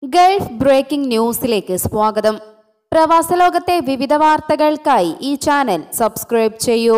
Gulf breaking ന്യൂസിലേക്ക് സ്വാഗതം പ്രവാസലോകത്തെ വിവിധ വാർത്തകൾക്കായി ഈ ചാനൽ സബ്സ്ക്രൈബ് ചെയ്യൂ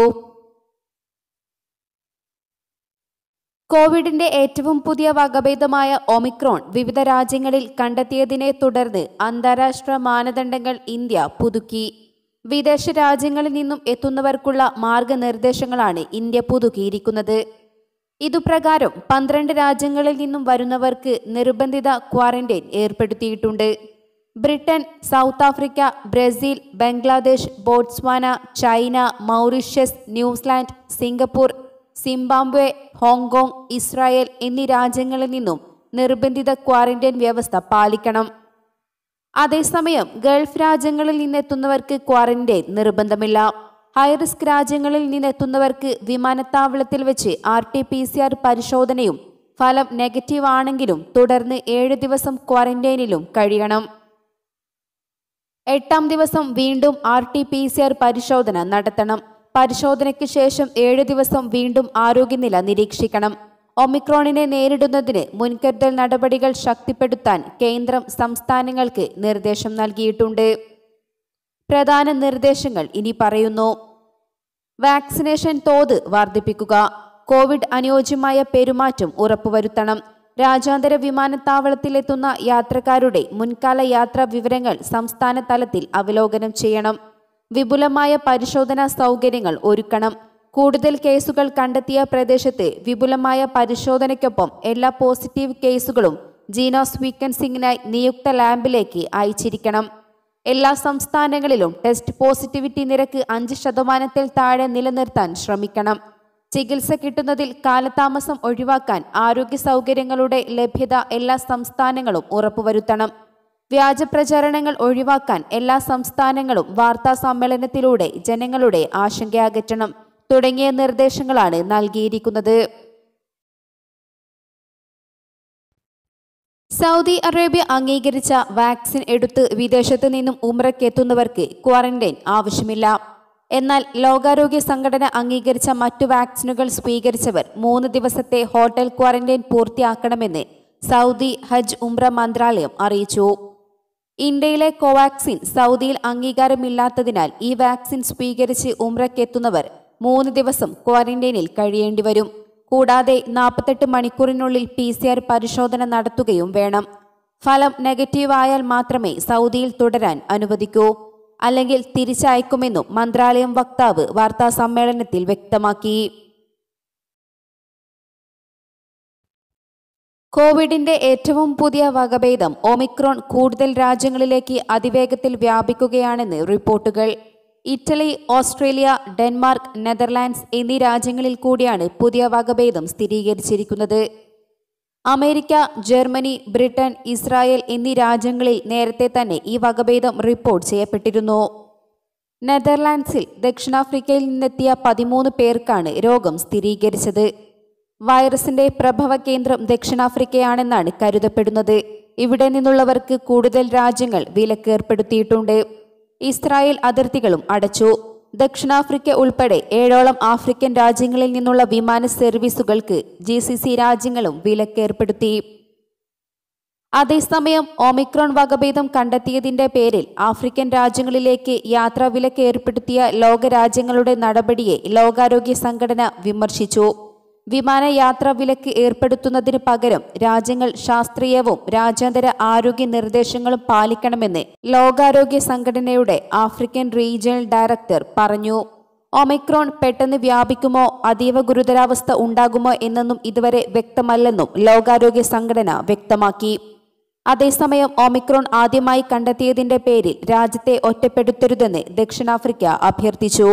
കോവിഡിന്റെ ഏറ്റവും പുതിയ വകഭേദമായ ഒമിക്രോൺ വിവിധ രാജ്യങ്ങളിൽ കണ്ടെത്തിയതിനെ തുടർന്ന് അന്താരാഷ്ട്ര മാനദണ്ഡങ്ങൾ ഇന്ത്യ പുതുക്കി വിദേശ രാജ്യങ്ങളിൽ നിന്നും എത്തുന്നവർക്കുള്ള മാർഗനിർദ്ദേശങ്ങളാണ് ഇന്ത്യ പുതുക്കിയിരിക്കുന്നത് ഇതുപ്രകാരം പന്ത്രണ്ട് രാജ്യങ്ങളിൽ നിന്നും വരുന്നവർക്ക് നിർബന്ധിത ക്വാറന്റൈൻ ഏർപ്പെടുത്തിയിട്ടുണ്ട് Britain South Africa Brazil Bangladesh Botswana China Mauritius New Zealand Singapore Zimbabwe Hong Kong Israel എന്നീ രാജ്യങ്ങളിൽ നിന്നും നിർബന്ധിത ക്വാറന്റൈൻ വ്യവസ്ഥ പാലിക്കണം അതേസമയം ഗൾഫ് രാജ്യങ്ങളിൽ നിന്നെത്തുന്നവർക്ക് ക്വാറന്റൈൻ നിർബന്ധമില്ല ഹൈറിസ്ക് രാജ്യങ്ങളിൽ നിന്നെത്തുന്നവർക്ക് വിമാനത്താവളത്തിൽ വെച്ച് R T P C R പരിശോധനയും ഫലം നെഗറ്റീവ് ആണെങ്കിലും തുടർന്ന് ഏഴ് ദിവസം ക്വാറന്റൈനിലും കഴിയണം എട്ടാം ദിവസം വീണ്ടും R T P C R പരിശോധന നടത്തണം പരിശോധനയ്ക്ക് ശേഷം ഏഴ് ദിവസം വീണ്ടും ആരോഗ്യനില നിരീക്ഷിക്കണം ഒമിക്രോണിനെ നേരിടുന്നതിന് മുൻകരുതൽ നടപടികൾ ശക്തിപ്പെടുത്താൻ കേന്ദ്രം സംസ്ഥാനങ്ങൾക്ക് നിർദ്ദേശം നൽകിയിട്ടുണ്ട് പ്രധാന നിർദ്ദേശങ്ങൾ ഇനി പറയുന്നു വാക്സിനേഷൻ തോത് വർദ്ധിപ്പിക്കുക കോവിഡ് അനുയോജ്യമായ പെരുമാറ്റം ഉറപ്പുവരുത്തണം രാജ്യാന്തര വിമാനത്താവളത്തിലെത്തുന്ന യാത്രക്കാരുടെ മുൻകാല യാത്രാ വിവരങ്ങൾ സംസ്ഥാന തലത്തിൽ അവലോകനം ചെയ്യണം വിപുലമായ പരിശോധനാ സൗകര്യങ്ങൾ ഒരുക്കണം കൂടുതൽ കേസുകൾ കണ്ടെത്തിയ പ്രദേശത്ത് വിപുലമായ പരിശോധനയ്ക്കൊപ്പം എല്ലാ പോസിറ്റീവ് കേസുകളും ജീനോ സ്വീക്വൻസിംഗിനായി നിയുക്ത ലാബിലേക്ക് അയച്ചിരിക്കണം എല്ലാ സംസ്ഥാനങ്ങളിലും ടെസ്റ്റ് പോസിറ്റിവിറ്റി നിരക്ക് അഞ്ച് ശതമാനത്തിൽ താഴെ നിലനിർത്താൻ ശ്രമിക്കണം ചികിത്സ കിട്ടുന്നതിൽ കാലതാമസം ഒഴിവാക്കാൻ ആരോഗ്യ സൗകര്യങ്ങളുടെ ലഭ്യത എല്ലാ സംസ്ഥാനങ്ങളും ഉറപ്പുവരുത്തണം വ്യാജ പ്രചാരണങ്ങൾ ഒഴിവാക്കാൻ എല്ലാ സംസ്ഥാനങ്ങളും വാർത്താ സമ്മേളനത്തിലൂടെ ജനങ്ങളുടെ ആശങ്ക അകറ്റണം തുടങ്ങിയ നിർദ്ദേശങ്ങളാണ് നൽകിയിരിക്കുന്നത് സൗദി അറേബ്യ അംഗീകരിച്ച വാക്സിൻ എടുത്ത് വിദേശത്ത് നിന്നും ഉമ്രയ്ക്കെത്തുന്നവർക്ക് ക്വാറന്റൈൻ ആവശ്യമില്ല എന്നാൽ ലോകാരോഗ്യ സംഘടന അംഗീകരിച്ച മറ്റു വാക്സിനുകൾ സ്വീകരിച്ചവർ മൂന്ന് ദിവസത്തെ ഹോട്ടൽ ക്വാറന്റൈൻ പൂർത്തിയാക്കണമെന്ന് സൗദി ഹജ്ജ് ഉംറ മന്ത്രാലയം അറിയിച്ചു ഇന്ത്യയിലെ കോവാക്സിൻ സൗദിയിൽ അംഗീകാരമില്ലാത്തതിനാൽ ഈ വാക്സിൻ സ്വീകരിച്ച് ഉമ്രയ്ക്കെത്തുന്നവർ മൂന്ന് ദിവസം ക്വാറന്റൈനിൽ കഴിയേണ്ടി വരും കൂടാതെ നാൽപ്പത്തെട്ട് മണിക്കൂറിനുള്ളിൽ പി സി ആർ പരിശോധന നടത്തുകയും വേണം ഫലം നെഗറ്റീവ് ആയാൽ മാത്രമേ സൗദിയിൽ തുടരാൻ അനുവദിക്കൂ അല്ലെങ്കിൽ തിരിച്ചയക്കുമെന്നും മന്ത്രാലയം വക്താവ് വാർത്താ സമ്മേളനത്തിൽ വ്യക്തമാക്കി കോവിഡിന്റെ ഏറ്റവും പുതിയ വകഭേദം ഒമിക്രോൺ കൂടുതൽ രാജ്യങ്ങളിലേക്ക് അതിവേഗത്തിൽ വ്യാപിക്കുകയാണെന്ന് റിപ്പോർട്ടുകൾ ഇറ്റലി ഓസ്ട്രേലിയ ഡെൻമാർക്ക് നെതർലാൻഡ്സ് എന്നീ രാജ്യങ്ങളിൽ കൂടിയാണ് പുതിയ വകഭേദം സ്ഥിരീകരിച്ചിരിക്കുന്നത് അമേരിക്ക ജർമ്മനി ബ്രിട്ടൻ ഇസ്രായേൽ എന്നീ രാജ്യങ്ങളിൽ നേരത്തെ തന്നെ ഈ വകഭേദം റിപ്പോർട്ട് ചെയ്യപ്പെട്ടിരുന്നു നെതർലാൻഡ്സിൽ ദക്ഷിണാഫ്രിക്കയിൽ നിന്നെത്തിയ പതിമൂന്ന് പേർക്കാണ് രോഗം സ്ഥിരീകരിച്ചത് വൈറസിന്റെ പ്രഭവ കേന്ദ്രം ദക്ഷിണാഫ്രിക്കയാണെന്നാണ് കരുതപ്പെടുന്നത് ഇവിടെ നിന്നുള്ളവർക്ക് കൂടുതൽ രാജ്യങ്ങൾ വിലക്കേർപ്പെടുത്തിയിട്ടുണ്ട് ഇസ്രായേൽ അതിർത്തികളും അടച്ചു ദക്ഷിണാഫ്രിക്ക ഉൾപ്പെടെ ഏഴോളം ആഫ്രിക്കൻ രാജ്യങ്ങളിൽ നിന്നുള്ള വിമാന സർവീസുകൾക്ക് ജി സി സി രാജ്യങ്ങളും വിലക്കേർപ്പെടുത്തി അതേസമയം ഒമിക്രോൺ വകഭേദം കണ്ടെത്തിയതിന്റെ പേരിൽ ആഫ്രിക്കൻ രാജ്യങ്ങളിലേക്ക് യാത്രാ വിലക്ക് ഏർപ്പെടുത്തിയ ലോകരാജ്യങ്ങളുടെ നടപടിയെ ലോകാരോഗ്യ സംഘടന വിമർശിച്ചു വിമാന യാത്രാ വിലക്ക് ഏർപ്പെടുത്തുന്നതിന് പകരം രാജ്യങ്ങൾ ശാസ്ത്രീയവും രാജ്യാന്തര ആരോഗ്യ നിർദ്ദേശങ്ങളും പാലിക്കണമെന്ന് ലോകാരോഗ്യ സംഘടനയുടെ ആഫ്രിക്കൻ റീജിയണൽ ഡയറക്ടർ പറഞ്ഞു ഒമിക്രോൺ പെട്ടെന്ന് വ്യാപിക്കുമോ അതീവ ഗുരുതരാവസ്ഥ ഉണ്ടാകുമോ എന്നൊന്നും ഇതുവരെ വ്യക്തമല്ലെന്നും ലോകാരോഗ്യ സംഘടന വ്യക്തമാക്കി അതേസമയം ഒമിക്രോൺ ആദ്യമായി കണ്ടെത്തിയതിന്റെ പേരിൽ രാജ്യത്തെ ഒറ്റപ്പെടുത്തരുതെന്ന് ദക്ഷിണാഫ്രിക്ക അഭ്യർത്ഥിച്ചു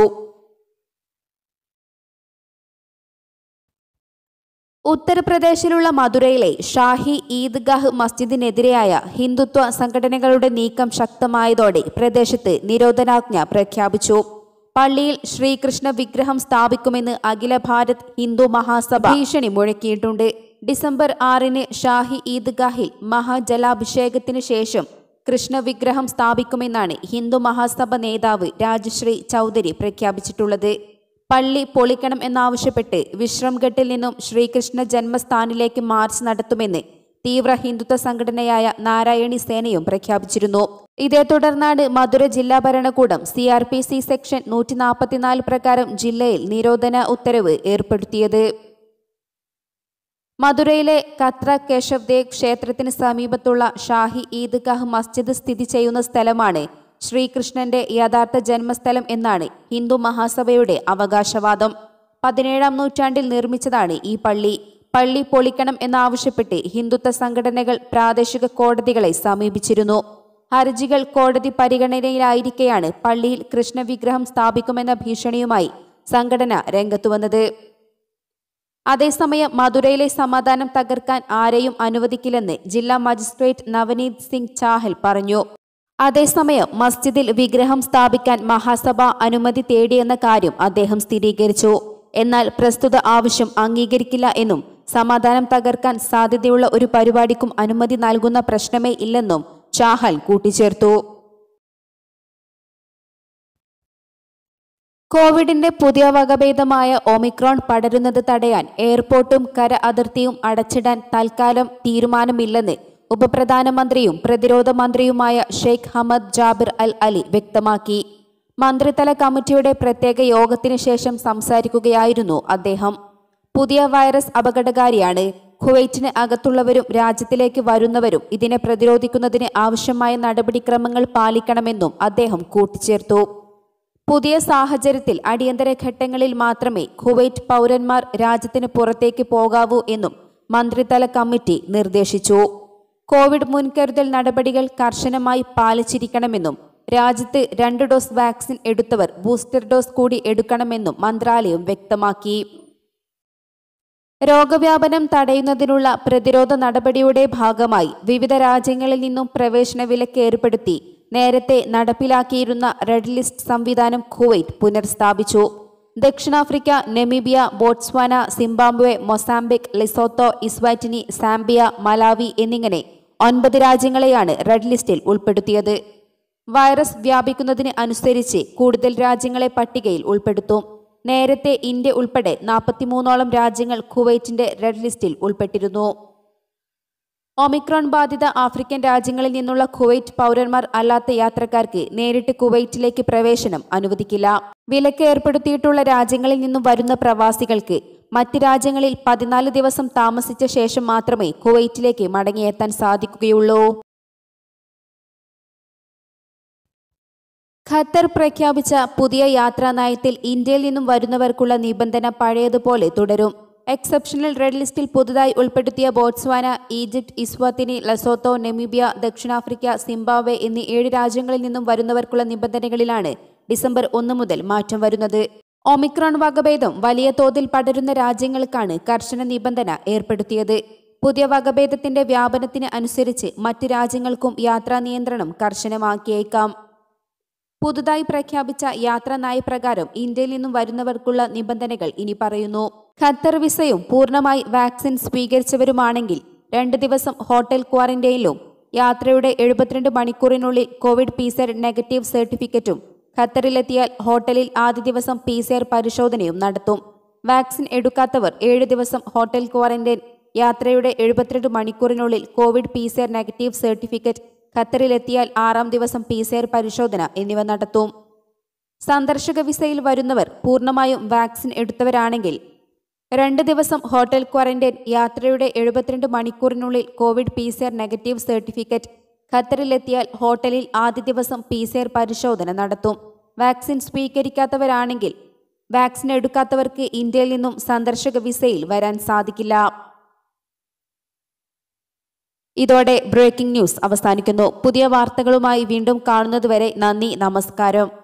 ഉത്തർപ്രദേശിലുള്ള മധുരയിലെ ഷാഹി ഈദ്ഗാഹ് മസ്ജിദിനെതിരെയായ ഹിന്ദുത്വ സംഘടനകളുടെ നീക്കം ശക്തമായതോടെ പ്രദേശത്ത് നിരോധനാജ്ഞ പ്രഖ്യാപിച്ചു പള്ളിയിൽ ശ്രീകൃഷ്ണ വിഗ്രഹം സ്ഥാപിക്കുമെന്ന് അഖില ഭാരത് ഹിന്ദു മഹാസഭ ഭീഷണി മുഴക്കിയിട്ടുണ്ട് ഡിസംബർ ആറിന് ഷാഹി ഈദ്ഗാഹിൽ മഹാജലാഭിഷേകത്തിന് ശേഷം കൃഷ്ണ വിഗ്രഹം സ്ഥാപിക്കുമെന്നാണ് ഹിന്ദു മഹാസഭ നേതാവ് രാജശ്രീ ചൗധരി പ്രഖ്യാപിച്ചിട്ടുള്ളത് പള്ളി പൊളിക്കണം എന്നാവശ്യപ്പെട്ട് വിശ്രംഘട്ടിൽ നിന്നും ശ്രീകൃഷ്ണ ജന്മസ്ഥാനിലേക്ക് മാർച്ച് നടത്തുമെന്ന് തീവ്ര ഹിന്ദുത്വ സംഘടനയായ നാരായണി സേനയും പ്രഖ്യാപിച്ചിരുന്നു ഇതേ തുടർന്നാണ് മധുര ജില്ലാ ഭരണകൂടം C R P C section നൂറ്റി നാൽപ്പത്തിനാല് പ്രകാരം ജില്ലയിൽ നിരോധന ഉത്തരവ് ഏർപ്പെടുത്തിയത് മധുരയിലെ കത്ര കേശവ് ദേവ് ക്ഷേത്രത്തിന് സമീപത്തുള്ള ഷാഹി ഈദ്ഗാഹ് മസ്ജിദ് സ്ഥിതി ചെയ്യുന്ന സ്ഥലമാണ് ശ്രീകൃഷ്ണന്റെ യഥാർത്ഥ ജന്മസ്ഥലം എന്നാണ് ഹിന്ദു മഹാസഭയുടെ അവകാശവാദം പതിനേഴാം നൂറ്റാണ്ടിൽ നിർമ്മിച്ചതാണ് ഈ പള്ളി പള്ളി പൊളിക്കണം എന്നാവശ്യപ്പെട്ട് ഹിന്ദുത്വ സംഘടനകൾ പ്രാദേശിക കോടതികളെ സമീപിച്ചിരുന്നു ഹർജികൾ കോടതി പരിഗണനയിലായിരിക്കെയാണ് പള്ളിയിൽ കൃഷ്ണവിഗ്രഹം സ്ഥാപിക്കുമെന്ന ഭീഷണിയുമായി സംഘടന രംഗത്തുവന്നത് അതേസമയം മധുരയിലെ സമാധാനം തകർക്കാൻ ആരെയും അനുവദിക്കില്ലെന്ന് ജില്ലാ മജിസ്ട്രേറ്റ് നവനീത് സിംഗ് ചാഹൽ പറഞ്ഞു അതേസമയം മസ്ജിദിൽ വിഗ്രഹം സ്ഥാപിക്കാൻ മഹാസഭ അനുമതി തേടിയെന്ന കാര്യം അദ്ദേഹം സ്ഥിരീകരിച്ചു എന്നാൽ പ്രസ്തുത ആവശ്യം അംഗീകരിക്കില്ല എന്നും സമാധാനം തകർക്കാൻ സാധ്യതയുള്ള ഒരു പരിപാടിക്കും അനുമതി നൽകുന്ന പ്രശ്നമേ ഇല്ലെന്നും ചാഹൽ കൂട്ടിച്ചേർത്തു കോവിഡിന്റെ പുതിയ വകഭേദമായ ഒമിക്രോൺ പടരുന്നത് തടയാൻ എയർപോർട്ടും കര അതിർത്തിയും അടച്ചിടാൻ തൽക്കാലം തീരുമാനമില്ലെന്ന് ഉപപ്രധാനമന്ത്രിയും പ്രതിരോധ മന്ത്രിയുമായ Sheikh Hamad Jabir Al Ali വ്യക്തമാക്കി മന്ത്രിതല കമ്മിറ്റിയുടെ പ്രത്യേക യോഗത്തിന് ശേഷം സംസാരിക്കുകയായിരുന്നു അദ്ദേഹം പുതിയ വൈറസ് അപകടകാരിയാണ് കുവൈറ്റിന് അകത്തുള്ളവരും രാജ്യത്തിലേക്ക് വരുന്നവരും ഇതിനെ പ്രതിരോധിക്കുന്നതിന് ആവശ്യമായ നടപടിക്രമങ്ങൾ പാലിക്കണമെന്നും അദ്ദേഹം കൂട്ടിച്ചേർത്തു പുതിയ സാഹചര്യത്തിൽ അടിയന്തര ഘട്ടങ്ങളിൽ മാത്രമേ കുവൈറ്റ് പൗരന്മാർ രാജ്യത്തിന് പുറത്തേക്ക് പോകാവൂ എന്നും മന്ത്രിതല കമ്മിറ്റി നിർദ്ദേശിച്ചു കോവിഡ് മുൻകരുതൽ നടപടികൾ കർശനമായി പാലിച്ചിരിക്കണമെന്നും രാജ്യത്ത് രണ്ട് ഡോസ് വാക്സിൻ എടുത്തവർ ബൂസ്റ്റർ ഡോസ് കൂടി എടുക്കണമെന്നും മന്ത്രാലയം വ്യക്തമാക്കി രോഗവ്യാപനം തടയുന്നതിനുള്ള പ്രതിരോധ നടപടിയുടെ ഭാഗമായി വിവിധ രാജ്യങ്ങളിൽ നിന്നും പ്രവേശന വിലക്ക് ഏർപ്പെടുത്തി നേരത്തെ നടപ്പിലാക്കിയിരുന്ന റെഡ് ലിസ്റ്റ് സംവിധാനം കുവൈറ്റ് പുനഃസ്ഥാപിച്ചു ദക്ഷിണാഫ്രിക്ക Namibia Botswana Zimbabwe Mozambique Lesotho Eswatini Zambia Malawi എന്നിങ്ങനെ ഒൻപത് രാജ്യങ്ങളെയാണ് റെഡ് ലിസ്റ്റിൽ ഉൾപ്പെടുത്തിയത് വൈറസ് വ്യാപിക്കുന്നതിന് അനുസരിച്ച് കൂടുതൽ രാജ്യങ്ങളെ പട്ടികയിൽ ഉൾപ്പെടുത്തും നേരത്തെ ഇന്ത്യ ഉൾപ്പെടെ നാൽപ്പത്തിമൂന്നോളം രാജ്യങ്ങൾ കുവൈറ്റിന്റെ റെഡ് ലിസ്റ്റിൽ ഉൾപ്പെട്ടിരുന്നു ഒമിക്രോൺ ബാധിത ആഫ്രിക്കൻ രാജ്യങ്ങളിൽ നിന്നുള്ള കുവൈറ്റ് പൗരന്മാർ അല്ലാത്ത യാത്രക്കാർക്ക് നേരിട്ട് കുവൈറ്റിലേക്ക് പ്രവേശനം അനുവദിക്കില്ല വിലക്ക് ഏർപ്പെടുത്തിയിട്ടുള്ള രാജ്യങ്ങളിൽ നിന്നും വരുന്ന പ്രവാസികൾക്ക് മറ്റ് രാജ്യങ്ങളിൽ പതിനാല് ദിവസം താമസിച്ച ശേഷം മാത്രമേ കുവൈറ്റിലേക്ക് മടങ്ങിയെത്താൻ സാധിക്കുകയുള്ളൂ ഖത്തർ പ്രഖ്യാപിച്ച പുതിയ യാത്രാ നയത്തിൽ ഇന്ത്യയിൽ നിന്നും വരുന്നവർക്കുള്ള നിബന്ധന പഴയതുപോലെ തുടരും എക്സെപ്ഷണൽ റെഡ് ലിസ്റ്റിൽ പുതുതായി ഉൾപ്പെടുത്തിയ Botswana Egypt Eswatini Lesotho Namibia ദക്ഷിണാഫ്രിക്ക സിംബാബ്വെ എന്നീ ഏഴ് രാജ്യങ്ങളിൽ നിന്നും വരുന്നവർക്കുള്ള നിബന്ധനകളിലാണ് ഡിസംബർ ഒന്ന് മുതൽ മാറ്റം വരുന്നത് ഒമിക്രോൺ വകഭേദം വലിയ തോതിൽ പടരുന്ന രാജ്യങ്ങൾക്കാണ് കർശന നിബന്ധന ഏർപ്പെടുത്തിയത് പുതിയ വകഭേദത്തിന്റെ വ്യാപനത്തിന് അനുസരിച്ച് മറ്റ് രാജ്യങ്ങൾക്കും യാത്രാ നിയന്ത്രണം കർശനമാക്കിയേക്കാം പുതുതായി പ്രഖ്യാപിച്ച യാത്രാ നയപ്രകാരം ഇന്ത്യയിൽ നിന്നും വരുന്നവർക്കുള്ള നിബന്ധനകൾ ഇനി പറയുന്നു ഖത്തർ വിസയും പൂർണ്ണമായി വാക്സിൻ സ്വീകരിച്ചവരുമാണെങ്കിൽ രണ്ട് ദിവസം ഹോട്ടൽ ക്വാറന്റൈനിലും യാത്രയുടെ എഴുപത്തിരണ്ട് മണിക്കൂറിനുള്ളിൽ കോവിഡ് പി നെഗറ്റീവ് സർട്ടിഫിക്കറ്റും ഖത്തറിലെത്തിയാൽ ഹോട്ടലിൽ ആദ്യ ദിവസം പി പരിശോധനയും നടത്തും വാക്സിൻ എടുക്കാത്തവർ ഏഴ് ദിവസം ഹോട്ടൽ ക്വാറന്റൈൻ യാത്രയുടെ എഴുപത്തിരണ്ട് മണിക്കൂറിനുള്ളിൽ കോവിഡ് പി നെഗറ്റീവ് സർട്ടിഫിക്കറ്റ് ഖത്തറിലെത്തിയാൽ ആറാം ദിവസം പി പരിശോധന എന്നിവ നടത്തും സന്ദർശക വിസയിൽ വരുന്നവർ പൂർണ്ണമായും വാക്സിൻ എടുത്തവരാണെങ്കിൽ രണ്ട് ദിവസം ഹോട്ടൽ ക്വാറന്റൈൻ യാത്രയുടെ എഴുപത്തിരണ്ട് മണിക്കൂറിനുള്ളിൽ കോവിഡ് പി നെഗറ്റീവ് സർട്ടിഫിക്കറ്റ് ഖത്തറിലെത്തിയാൽ ഹോട്ടലിൽ ആദ്യ ദിവസം പി പരിശോധന നടത്തും വാക്സിൻ സ്വീകരിക്കാത്തവരാണെങ്കിൽ വാക്സിൻ എടുക്കാത്തവർക്ക് ഇന്ത്യയിൽ നിന്നും സന്ദർശക വിസയിൽ വരാൻ സാധിക്കില്ല ഇതോടെ ബ്രേക്കിംഗ് ന്യൂസ് അവസാനിക്കുന്നു പുതിയ വാർത്തകളുമായി വീണ്ടും കാണുന്നതുവരെ നന്ദി നമസ്കാരം